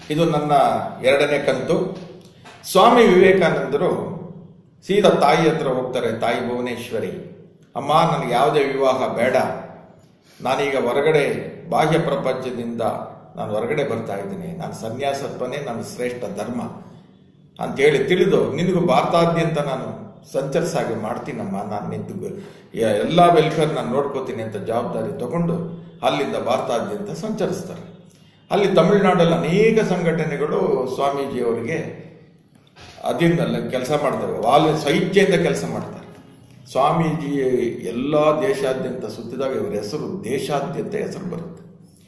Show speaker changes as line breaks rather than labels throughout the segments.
ಇದು ನನ್ನ ಎರಡನೇ ಕಂತು ಸ್ವಾಮಿ ವಿವೇಕಾನಂದರು ಸೀದಾ ತಾಯಿ ಹತ್ರ ಹೋಗ್ತಾರೆ ತಾಯಿ ಭುವನೇಶ್ವರಿ ಅಮ್ಮ ನನಗೆ ಯಾವುದೇ ವಿವಾಹ ಬೇಡ ನಾನೀಗ ಹೊರಗಡೆ ಬಾಹ್ಯ ಪ್ರಪಂಚದಿಂದ ನಾನು ಹೊರಗಡೆ ಬರ್ತಾ ಇದ್ದೀನಿ ನಾನು ಸನ್ಯಾಸತ್ವನೇ ನನ್ನ ಶ್ರೇಷ್ಠ ಧರ್ಮ ಅಂತೇಳಿ ತಿಳಿದು ನಿನಗೂ ಭಾರತಾದ್ಯಂತ ನಾನು ಸಂಚರಿಸಾಗಿ ಮಾಡ್ತೀನಮ್ಮ ನಾನು ನಿಂತು ಎಲ್ಲ ವೆಲ್ಫೇರ್ ನಾನು ನೋಡ್ಕೋತೀನಿ ಅಂತ ಜವಾಬ್ದಾರಿ ತಗೊಂಡು ಅಲ್ಲಿಂದ ಭಾರತಾದ್ಯಂತ ಸಂಚರಿಸ್ತಾರೆ ಅಲ್ಲಿ ತಮಿಳುನಾಡಲ್ಲಿ ಅನೇಕ ಸಂಘಟನೆಗಳು ಸ್ವಾಮೀಜಿಯವರಿಗೆ ಅಧೀನದಲ್ಲಿ ಕೆಲಸ ಮಾಡ್ತಾರೆ ವಾಲ್ ಸ್ವಇಚ್ಛೆಯಿಂದ ಕೆಲಸ ಮಾಡ್ತಾರೆ ಸ್ವಾಮೀಜಿ ಎಲ್ಲ ದೇಶಾದ್ಯಂತ ಸುತ್ತಿದಾಗ ಇವರ ಹೆಸರು ದೇಶಾದ್ಯಂತ ಹೆಸರು ಬರುತ್ತೆ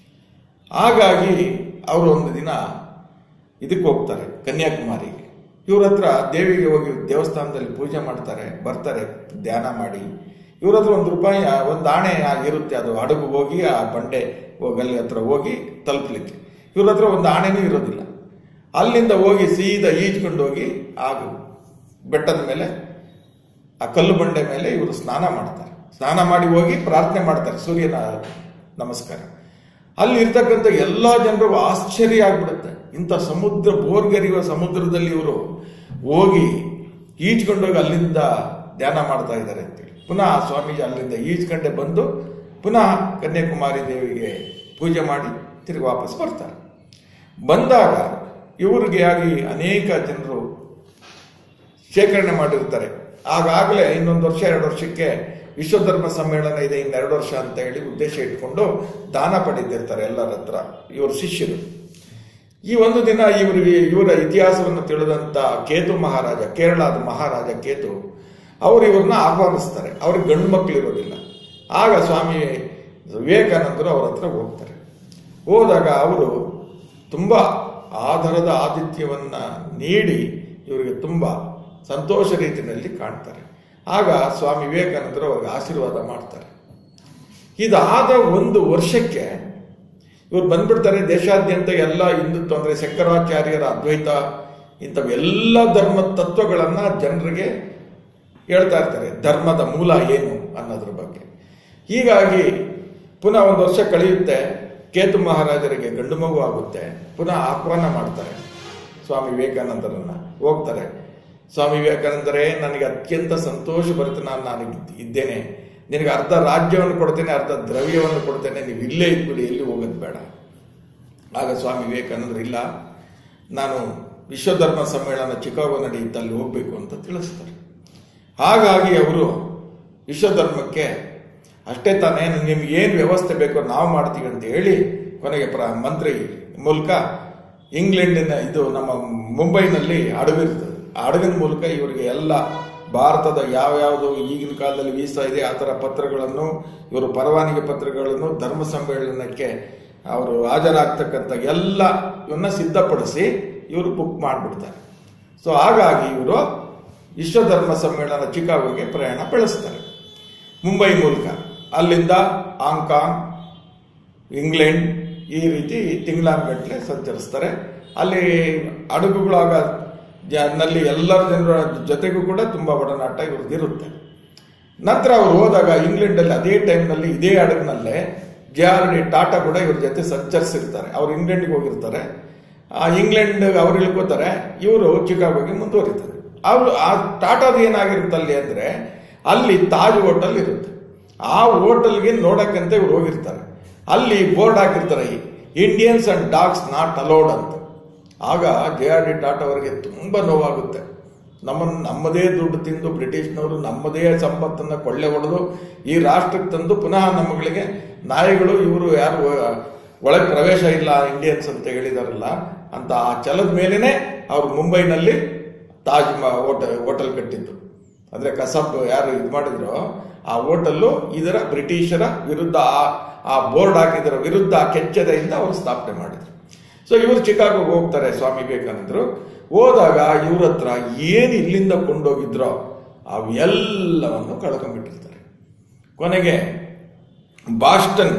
ಹಾಗಾಗಿ ಅವರು ಒಂದು ದಿನ ಇದಕ್ಕೆ ಹೋಗ್ತಾರೆ ಕನ್ಯಾಕುಮಾರಿಗೆ ಇವ್ರ ಹತ್ರ ದೇವಿಗೆ ಹೋಗಿ ದೇವಸ್ಥಾನದಲ್ಲಿ ಪೂಜೆ ಮಾಡ್ತಾರೆ ಬರ್ತಾರೆ ಧ್ಯಾನ ಮಾಡಿ ಇವ್ರ ಹತ್ರ ಒಂದು ರೂಪಾಯಿ ಒಂದು ಆಣೆ ಇರುತ್ತೆ ಅದು ಹಡಗು ಹೋಗಿ ಆ ಬಂಡೆ ಹೋಗಲ್ಲಿ ಹತ್ರ ಹೋಗಿ ತಲುಪಲಿಕ್ಕೆ ಇವ್ರ ಹತ್ರ ಒಂದು ಆಣೆನೂ ಇರೋದಿಲ್ಲ ಅಲ್ಲಿಂದ ಹೋಗಿ ಸೀದಾ ಈಜ್ಕೊಂಡು ಹೋಗಿ ಆ ಬೆಟ್ಟದ ಮೇಲೆ ಆ ಕಲ್ಲು ಬಂಡೆ ಮೇಲೆ ಇವರು ಸ್ನಾನ ಮಾಡ್ತಾರೆ ಸ್ನಾನ ಮಾಡಿ ಹೋಗಿ ಪ್ರಾರ್ಥನೆ ಮಾಡ್ತಾರೆ ಸೂರ್ಯನ ನಮಸ್ಕಾರ ಅಲ್ಲಿ ಇರ್ತಕ್ಕಂಥ ಎಲ್ಲ ಜನರಿಗೂ ಆಶ್ಚರ್ಯ ಆಗ್ಬಿಡುತ್ತೆ ಇಂಥ ಸಮುದ್ರ ಬೋರ್ಗರಿಯುವ ಸಮುದ್ರದಲ್ಲಿ ಇವರು ಹೋಗಿ ಈಜ್ಕೊಂಡೋಗಿ ಅಲ್ಲಿಂದ ಧ್ಯಾನ ಮಾಡ್ತಾ ಇದ್ದಾರೆ ಅಂತೇಳಿ ಪುನಃ ಸ್ವಾಮೀಜಿ ಅಲ್ಲಿಂದ ಈಜ್ಕೊಂಡೆ ಬಂದು ಪುನಃ ಕನ್ಯಾಕುಮಾರಿ ದೇವಿಗೆ ಪೂಜೆ ಮಾಡಿ ತಿರುಗಿ ವಾಪಸ್ ಬರ್ತಾರೆ ಬಂದಾಗ ಇವರಿಗೆ ಆಗಿ ಅನೇಕ ಜನರು ಶೇಖರಣೆ ಮಾಡಿರ್ತಾರೆ ಆಗಾಗಲೇ ಇನ್ನೊಂದು ವರ್ಷ ಎರಡು ವರ್ಷಕ್ಕೆ ವಿಶ್ವಧರ್ಮ ಸಮ್ಮೇಳನ ಇದೆ ಇನ್ನೆರಡು ವರ್ಷ ಅಂತ ಹೇಳಿ ಉದ್ದೇಶ ಇಟ್ಕೊಂಡು ದಾನ ಪಡೆದಿರ್ತಾರೆ ಎಲ್ಲರ ಹತ್ರ ಇವರು ಶಿಷ್ಯರು ಈ ಒಂದು ದಿನ ಇವರಿಗೆ ಇವರ ಇತಿಹಾಸವನ್ನು ತಿಳಿದಂತ ಕೇತು ಮಹಾರಾಜ ಕೇರಳದ ಮಹಾರಾಜ ಕೇತು ಅವರು ಇವ್ರನ್ನ ಆಹ್ವಾನಿಸ್ತಾರೆ ಅವ್ರಿಗೆ ಗಂಡು ಮಕ್ಕಳು ಇರೋದಿಲ್ಲ ಆಗ ಸ್ವಾಮಿ ವಿವೇಕಾನಂದರು ಅವ್ರ ಹತ್ರ ಹೋಗ್ತಾರೆ ಹೋದಾಗ ಅವರು ತುಂಬ ಆಧಾರದ ಆತಿಥ್ಯವನ್ನ ನೀಡಿ ಇವರಿಗೆ ತುಂಬ ಸಂತೋಷ ರೀತಿಯಲ್ಲಿ ಕಾಣ್ತಾರೆ ಆಗ ಸ್ವಾಮಿ ವಿವೇಕಾನಂದರು ಅವ್ರಿಗೆ ಆಶೀರ್ವಾದ ಮಾಡ್ತಾರೆ ಇದಾದ ಒಂದು ವರ್ಷಕ್ಕೆ ಇವ್ರು ಬಂದ್ಬಿಡ್ತಾರೆ ದೇಶಾದ್ಯಂತ ಎಲ್ಲ ಹಿಂದುತ್ವ ಅಂದ್ರೆ ಶಂಕರಾಚಾರ್ಯರ ಅದ್ವೈತ ಇಂಥವೆಲ್ಲ ಧರ್ಮ ತತ್ವಗಳನ್ನ ಜನರಿಗೆ ಹೇಳ್ತಾ ಇರ್ತಾರೆ ಧರ್ಮದ ಮೂಲ ಏನು ಅನ್ನೋದ್ರ ಬಗ್ಗೆ ಹೀಗಾಗಿ ಪುನಃ ಒಂದು ವರ್ಷ ಕಳೆಯುತ್ತೆ ಕೇತು ಮಹಾರಾಜರಿಗೆ ಗಂಡು ಮಗು ಆಗುತ್ತೆ ಪುನಃ ಆಹ್ವಾನ ಮಾಡ್ತಾರೆ ಸ್ವಾಮಿ ವಿವೇಕಾನಂದರನ್ನ ಹೋಗ್ತಾರೆ ಸ್ವಾಮಿ ವಿವೇಕಾನಂದರೇ ನನಗೆ ಅತ್ಯಂತ ಸಂತೋಷ ಬರುತ್ತೆ ನಾನು ನಾನು ಇದ್ದೇನೆ ನಿನಗೆ ಅರ್ಧ ರಾಜ್ಯವನ್ನು ಕೊಡ್ತೇನೆ ಅರ್ಧ ದ್ರವ್ಯವನ್ನು ಕೊಡ್ತೇನೆ ನೀವು ಇಲ್ಲೇ ಇದ್ಬಿಡಿ ಎಲ್ಲಿ ಹೋಗೋದು ಬೇಡ ಆಗ ಸ್ವಾಮಿ ವಿವೇಕಾನಂದರು ಇಲ್ಲ ನಾನು ವಿಶ್ವಧರ್ಮ ಸಮ್ಮೇಳನ ಚಿಕಾಗೋ ನಡೆಯುತ್ತೆ ಅಲ್ಲಿ ಹೋಗ್ಬೇಕು ಅಂತ ತಿಳಿಸ್ತಾರೆ ಹಾಗಾಗಿ ಅವರು ವಿಶ್ವಧರ್ಮಕ್ಕೆ ಅಷ್ಟೇ ತಾನೇ ನಿಮ್ಗೆ ಏನು ವ್ಯವಸ್ಥೆ ಬೇಕೋ ನಾವು ಮಾಡ್ತೀವಿ ಅಂತ ಹೇಳಿ ಕೊನೆಗೆ ಪ್ರ ಮಂತ್ರಿ ಮೂಲಕ ಇಂಗ್ಲೆಂಡಿನ ಇದು ನಮ್ಮ ಮುಂಬೈನಲ್ಲಿ ಹಡಗಿರ್ತದೆ ಆ ಹಡಗಿನ ಮೂಲಕ ಇವರಿಗೆ ಎಲ್ಲ ಭಾರತದ ಯಾವ್ಯಾವುದು ಈಗಿನ ಕಾಲದಲ್ಲಿ ವೀಸಾ ಇದೆ ಆ ಥರ ಪತ್ರಗಳನ್ನು ಇವರು ಪರವಾನಗಿ ಪತ್ರಗಳನ್ನು ಧರ್ಮ ಸಮ್ಮೇಳನಕ್ಕೆ ಅವರು ಹಾಜರಾಗ್ತಕ್ಕಂಥ ಎಲ್ಲ ಇವನ್ನ ಸಿದ್ಧಪಡಿಸಿ ಇವರು ಬುಕ್ ಮಾಡಿಬಿಡ್ತಾರೆ ಸೊ ಹಾಗಾಗಿ ಇವರು ವಿಶ್ವಧರ್ಮ ಸಮ್ಮೇಳನ ಚಿಕಾಗೋಗೆ ಪ್ರಯಾಣ ಬೆಳೆಸ್ತಾರೆ ಮುಂಬೈ ಮೂಲಕ ಅಲ್ಲಿಂದ ಹಾಂಗ್ಕಾಂಗ್ ಇಂಗ್ಲೆಂಡ್ ಈ ರೀತಿ ತಿಂಗಳಾನ್ಗಟ್ಟಲೆ ಸಂಚರಿಸ್ತಾರೆ ಅಲ್ಲಿ ಹಡಗುಗಳಾಗ ಜ- ನಲ್ಲಿ ಎಲ್ಲರ ಜನರ ಜೊತೆಗೂ ಕೂಡ ತುಂಬಾ ಒಡನಾಟ ಇವ್ರದ್ದಿರುತ್ತೆ ನಂತರ ಅವ್ರು ಹೋದಾಗ ಇಂಗ್ಲೆಂಡಲ್ಲಿ ಅದೇ ಟೈಮ್ನಲ್ಲಿ ಇದೇ ಹಡಗಿನಲ್ಲೇ ಜೆ ಆರ್ ಡಿ ಟಾಟಾ ಕೂಡ ಇವ್ರ ಜೊತೆ ಸಂಚರಿಸಿರ್ತಾರೆ ಅವ್ರು ಇಂಗ್ಲೆಂಡ್ಗೆ ಹೋಗಿರ್ತಾರೆ ಆ ಇಂಗ್ಲೆಂಡ್ ಅವ್ರು ಇಳ್ಕೋತಾರೆ ಇವರು ಚಿಕಾಗೋಗೆ ಮುಂದುವರಿತಾರೆ ಅವರು ಆ ಟಾಟಾದ ಏನಾಗಿರುತ್ತೆ ಅಲ್ಲಿ ಅಂದ್ರೆ ಅಲ್ಲಿ ತಾಜ್ ಹೋಟೆಲ್ ಇರುತ್ತೆ ಆ ಹೋಟೆಲ್ಗೆ ನೋಡಕ್ಕಂತ ಇವ್ರು ಹೋಗಿರ್ತಾರೆ ಅಲ್ಲಿ ಬೋರ್ಡ್ ಹಾಕಿರ್ತಾರೆ Indians and dogs not allowed ಅಂತ ಆಗ ಜೆ ಆರ್ ಡಿ ಟಾಟಾ ಅವರಿಗೆ ತುಂಬ ನೋವಾಗುತ್ತೆ ನಮ್ಮನ್ನು ನಮ್ಮದೇ ದುಡ್ಡು ತಿಂದು ಬ್ರಿಟಿಷ್ನವರು ನಮ್ಮದೇ ಸಂಪತ್ತನ್ನು ಕೊಳ್ಳೆ ಹೊಡೆದು ಈ ರಾಷ್ಟ್ರಕ್ಕೆ ತಂದು ಪುನಃ ನಮ್ಮಗಳಿಗೆ ನಾಯಿಗಳು ಇವರು ಯಾರು ಒಳಗೆ ಪ್ರವೇಶ ಇಲ್ಲ ಇಂಡಿಯನ್ಸ್ ಅಂತ ಹೇಳಿದಾರಲ್ಲ ಅಂತ ಆ ಛಲದ ಮೇಲೇನೆ ಅವ್ರು ಮುಂಬೈನಲ್ಲಿ ತಾಜ್ ಹೋಟೆಲ್ ಹೋಟೆಲ್ ಕಟ್ಟಿದ್ದು ಅಂದ್ರೆ ಕಸಬ್ ಯಾರು ಇದು ಮಾಡಿದ್ರು ಆ ಹೋಟೆಲ್ಲು ಇದರ ಬ್ರಿಟಿಷರ ವಿರುದ್ಧ ಆ- ಆ ಬೋರ್ಡ್ ಹಾಕಿದರ ವಿರುದ್ಧ ಕೆಚ್ಚದೆಯಿಂದ ಅವರು ಸ್ಥಾಪನೆ ಮಾಡಿದ್ರು ಸೊ ಇವರು ಚಿಕಾಗೋಗೆ ಹೋಗ್ತಾರೆ ಸ್ವಾಮಿ ವಿವೇಕಾನಂದರು ಹೋದಾಗ ಇವ್ರ ಹತ್ರ ಏನು ಇಲ್ಲಿಂದ ಕೊಂಡೋಗಿದ್ರೋ ಅವೆಲ್ಲವನ್ನು ಕಳ್ಕೊಂಡ್ಬಿಟ್ಟಿರ್ತಾರೆ ಕೊನೆಗೆ ಬಾಸ್ಟನ್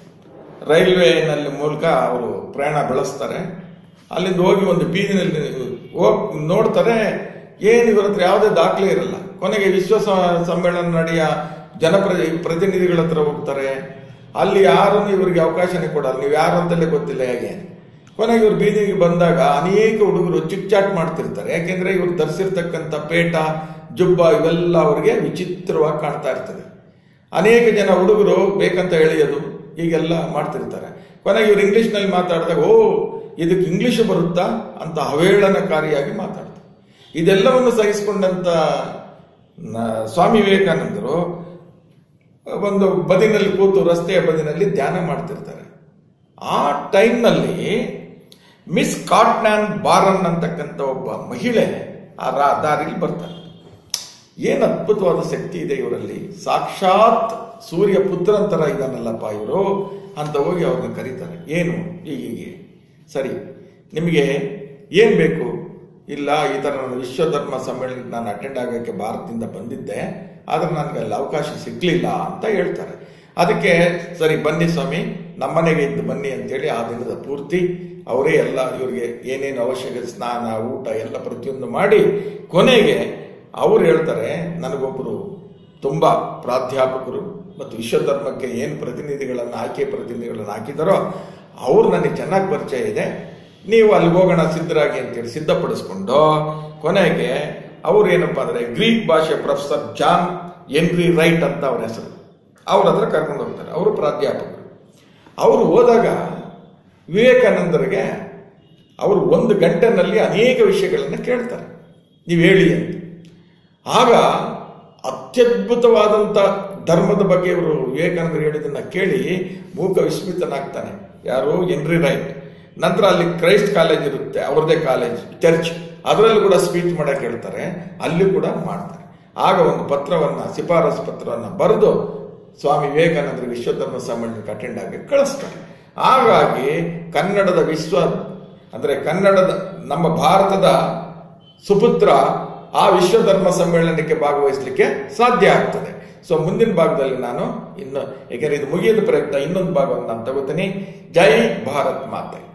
ರೈಲ್ವೆನಲ್ಲಿ ಮೂಲಕ ಅವರು ಪ್ರಯಾಣ ಬೆಳೆಸ್ತಾರೆ ಅಲ್ಲಿಂದ ಹೋಗಿ ಒಂದು ಬೀದಿನಲ್ಲಿ ಹೋಗ್ ನೋಡ್ತಾರೆ ಏನು ಇವ್ರ ಹತ್ರ ಯಾವುದೇ ದಾಖಲೆ ಇರಲ್ಲ ಕೊನೆಗೆ ವಿಶ್ವ ಸ- ಸಮ್ಮೇಳನ ನಡೆಯ ಜನಪ್ರತಿ ಪ್ರತಿನಿಧಿಗಳ ಹತ್ರ ಹೋಗ್ತಾರೆ ಅಲ್ಲಿ ಯಾರನ್ನು ಇವರಿಗೆ ಅವಕಾಶನೇ ಕೊಡಲ್ಲ ನೀವು ಯಾರು ಅಂತಲೇ ಗೊತ್ತಿಲ್ಲ ಹೇಗೆ ಕೊನೆಗೆ ಇವ್ರು ಬೀದಿಗೆ ಬಂದಾಗ ಅನೇಕ ಹುಡುಗರು ಚಿಟ್ಚಾಟ್ ಮಾಡ್ತಿರ್ತಾರೆ ಯಾಕೆಂದ್ರೆ ಇವ್ರು ಧರಿಸಿರ್ತಕ್ಕಂಥ ಪೇಟ ಜುಬ್ಬ ಇವೆಲ್ಲ ಅವ್ರಿಗೆ ವಿಚಿತ್ರವಾಗಿ ಕಾಣ್ತಾ ಇರ್ತದೆ ಅನೇಕ ಜನ ಹುಡುಗರು ಬೇಕಂತ ಎಳೆಯೋದು ಹೀಗೆಲ್ಲ ಮಾಡ್ತಿರ್ತಾರೆ ಕೊನೆಗೆ ಇವ್ರು ಇಂಗ್ಲಿಷ್ನಲ್ಲಿ ಮಾತಾಡಿದಾಗ ಓ ಇದಕ್ಕೆ ಇಂಗ್ಲಿಷ್ ಬರುತ್ತಾ ಅಂತ ಅವೇಳನಕಾರಿಯಾಗಿ ಮಾತಾಡ್ತಾರೆ ಇದೆಲ್ಲವನ್ನು ಸಹಿಸಿಕೊಂಡಂತ ನ- ಸ್ವಾಮಿ ವಿವೇಕಾನಂದರು ಒಂದು ಬದಿನಲ್ಲಿ ಕೂತು ರಸ್ತೆಯ ಬದಿನಲ್ಲಿ ಧ್ಯಾನ ಮಾಡ್ತಿರ್ತಾರೆ ಆ ಟೈಮ್ನಲ್ಲಿ ಮಿಸ್ ಕಾಟ್ನಾನ್ ಬಾರನ್ ಅಂತಕ್ಕಂಥ ಒಬ್ಬ ಮಹಿಳೆ ಆ ರಾ- ದಾರಿಲಿ ಬರ್ತಾರೆ ಏನು ಅದ್ಭುತವಾದ ಶಕ್ತಿ ಇದೆ ಇವರಲ್ಲಿ ಸಾಕ್ಷಾತ್ ಸೂರ್ಯ ಪುತ್ರಂತರ ಇದಾನಲ್ಲಪ್ಪ ಇವರು ಅಂತ ಹೋಗಿ ಅವ್ರನ್ನ ಕರೀತಾರೆ ಏನು ಹೀಗೆ ಸರಿ ನಿಮಗೆ ಏನು ಬೇಕು ಇಲ್ಲ ಈ ಥರ ನಾನು ವಿಶ್ವ ಧರ್ಮ ಸಮ್ಮೇಳನಕ್ಕೆ ನಾನು ಅಟೆಂಡ್ ಆಗೋಕ್ಕೆ ಭಾರತದಿಂದ ಬಂದಿದ್ದೆ ಆದರೆ ನನಗೆ ಅಲ್ಲಿ ಅವಕಾಶ ಸಿಗ್ಲಿಲ್ಲ ಅಂತ ಹೇಳ್ತಾರೆ ಅದಕ್ಕೆ ಸರಿ ಬನ್ನಿ ಸ್ವಾಮಿ ನಮ್ಮನೆಗೆ ಇದ್ದು ಬನ್ನಿ ಅಂತೇಳಿ ಆ ದಿನದ ಪೂರ್ತಿ ಅವರೇ ಎಲ್ಲ ಇವರಿಗೆ ಏನೇನು ಅವಶ್ಯಕ ಸ್ನಾನ ಊಟ ಎಲ್ಲ ಪ್ರತಿಯೊಂದು ಮಾಡಿ ಕೊನೆಗೆ ಅವ್ರು ಹೇಳ್ತಾರೆ ನನಗೊಬ್ಬರು ತುಂಬ ಪ್ರಾಧ್ಯಾಪಕರು ಮತ್ತು ವಿಶ್ವಧರ್ಮಕ್ಕೆ ಏನು ಪ್ರತಿನಿಧಿಗಳನ್ನು ಆಯ್ಕೆ ಪ್ರತಿನಿಧಿಗಳನ್ನು ಹಾಕಿದಾರೋ ಅವ್ರು ನನಗೆ ಚೆನ್ನಾಗಿ ಪರಿಚಯ ಇದೆ ನೀವು ಅಲ್ಲಿ ಹೋಗೋಣ ಸಿದ್ಧರಾಗಿ ಅಂತೇಳಿ ಸಿದ್ಧಪಡಿಸ್ಕೊಂಡು ಕೊನೆಗೆ ಅವ್ರು ಏನಪ್ಪ ಅಂದರೆ ಗ್ರೀಕ್ ಭಾಷೆ ಪ್ರೊಫೆಸರ್ ಜಾನ್ ಎನ್ರಿ ರೈಟ್ ಅಂತ ಅವ್ರ ಹೆಸರು ಅವ್ರ ಹತ್ರ ಕರ್ಕೊಂಡು ಹೋಗ್ತಾರೆ ಅವರು ಪ್ರಾಧ್ಯಾಪಕರು ಅವರು ಹೋದಾಗ ವಿವೇಕಾನಂದರಿಗೆ ಅವರು ಒಂದು ಗಂಟೆನಲ್ಲಿ ಅನೇಕ ವಿಷಯಗಳನ್ನು ಕೇಳ್ತಾರೆ ನೀವು ಹೇಳಿ ಅಂತ ಆಗ ಅತ್ಯದ್ಭುತವಾದಂಥ ಧರ್ಮದ ಬಗ್ಗೆ ಇವರು ವಿವೇಕಾನಂದರು ಹೇಳಿದ್ದನ್ನ ಕೇಳಿ ಮೂಕ ವಿಸ್ಮಿತನಾಗ್ತಾನೆ ಯಾರು ಎನ್ರಿ ರೈಟ್ ನಂತರ ಅಲ್ಲಿ ಕ್ರೈಸ್ಟ್ ಕಾಲೇಜ್ ಇರುತ್ತೆ ಅವ್ರದೇ ಕಾಲೇಜ್ ಚರ್ಚ್ ಅದರಲ್ಲೂ ಕೂಡ ಸ್ಪೀಚ್ ಮಾಡಕ್ಕೆ ಹೇಳ್ತಾರೆ ಅಲ್ಲಿ ಕೂಡ ಮಾಡ್ತಾರೆ ಆಗ ಒಂದು ಪತ್ರವನ್ನ ಶಿಫಾರಸು ಪತ್ರವನ್ನ ಬರೆದು ಸ್ವಾಮಿ ವಿವೇಕಾನಂದರಿಗೆ ವಿಶ್ವಧರ್ಮ ಸಮ್ಮೇಳನಕ್ಕೆ ಅಟೆಂಡ್ ಆಗಿ ಕಳಿಸ್ತಾರೆ ಹಾಗಾಗಿ ಕನ್ನಡದ ವಿಶ್ವ ಅಂದ್ರೆ ಕನ್ನಡದ ನಮ್ಮ ಭಾರತದ ಸುಪುತ್ರ ಆ ವಿಶ್ವ ಧರ್ಮ ಸಮ್ಮೇಳನಕ್ಕೆ ಭಾಗವಹಿಸಲಿಕ್ಕೆ ಸಾಧ್ಯ ಆಗ್ತದೆ ಸೊ ಮುಂದಿನ ಭಾಗದಲ್ಲಿ ನಾನು ಇನ್ನು ಯಾಕೆಂದ್ರೆ ಇದು ಮುಗಿಯದ ಪ್ರಯತ್ನ ಇನ್ನೊಂದು ಭಾಗವನ್ನು ನಾನು ತಗೋತೀನಿ ಜೈ ಭಾರತ್ ಮಾತೆ